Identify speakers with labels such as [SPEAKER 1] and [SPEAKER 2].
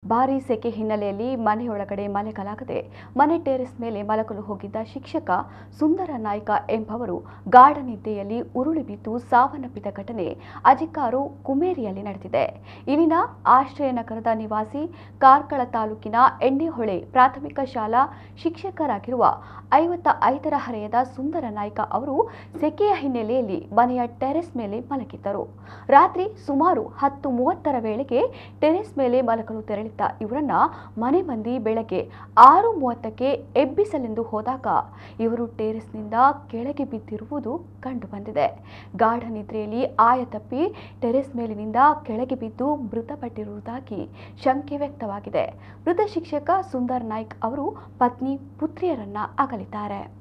[SPEAKER 1] ಭಾರೀ ಸೆಕೆ ಹಿನ್ನೆಲೆಯಲ್ಲಿ ಮನೆಯೊಳಗಡೆ ಮಲಗಲಾಗದೆ ಮನೆ ಟೆರೆಸ್ ಮೇಲೆ ಮಲಗಲು ಹೋಗಿದ್ದ ಶಿಕ್ಷಕ ಸುಂದರ ನಾಯ್ಕ ಎಂಬವರು ಗಾಢ ನಿದ್ದೆಯಲ್ಲಿ ಉರುಳಿ ಬಿದ್ದು ಸಾವನ್ನಪ್ಪಿದ ಘಟನೆ ಅಜಿಕಾರು ಕುಮೇರಿಯಲ್ಲಿ ನಡೆದಿದೆ ಇಲ್ಲಿನ ಆಶ್ರಯ ನಗರದ ನಿವಾಸಿ ಕಾರ್ಕಳ ತಾಲೂಕಿನ ಎಣ್ಣೆಹೊಳೆ ಪ್ರಾಥಮಿಕ ಶಾಲಾ ಶಿಕ್ಷಕರಾಗಿರುವ ಐವತ್ತ ಐದರ ಹರೆಯದ ಸುಂದರ ನಾಯ್ಕ ಅವರು ಸೆಕೆಯ ಹಿನ್ನೆಲೆಯಲ್ಲಿ ಮನೆಯ ಟೆರೆಸ್ ಮೇಲೆ ಮಲಗಿದ್ದರು ರಾತ್ರಿ ಸುಮಾರು ಹತ್ತು ಮೂವತ್ತರ ವೇಳೆಗೆ ಟೆರೆಸ್ ಮೇಲೆ ಮಲಗಲು ತೆರಳಿದ್ದ ಇವರನ್ನ ಮನೆ ಮಂದಿ ಬೆಳಗ್ಗೆ ಆರು ಮೂವತ್ತಕ್ಕೆ ಎಬ್ಬಿಸಲೆಂದು ಹೋದಾಗ ಇವರು ಟೆರೆಸ್ನಿಂದ ಕೆಳಗೆ ಬಿದ್ದಿರುವುದು ಕಂಡುಬಂದಿದೆ ಗಾಢ ನಿದ್ರೆಯಲ್ಲಿ ಆಯ ತಪ್ಪಿ ಟೆರೆಸ್ ಮೇಲಿನಿಂದ ಕೆಳಗೆ ಬಿದ್ದು ಮೃತಪಟ್ಟಿರುವುದಾಗಿ ಶಂಕೆ ವ್ಯಕ್ತವಾಗಿದೆ ಮೃತ ಶಿಕ್ಷಕ ಸುಂದರ್ ನಾಯ್ಕ್ ಅವರು ಪತ್ನಿ ಪುತ್ರಿಯರನ್ನ ಅಗಲಿದ್ದಾರೆ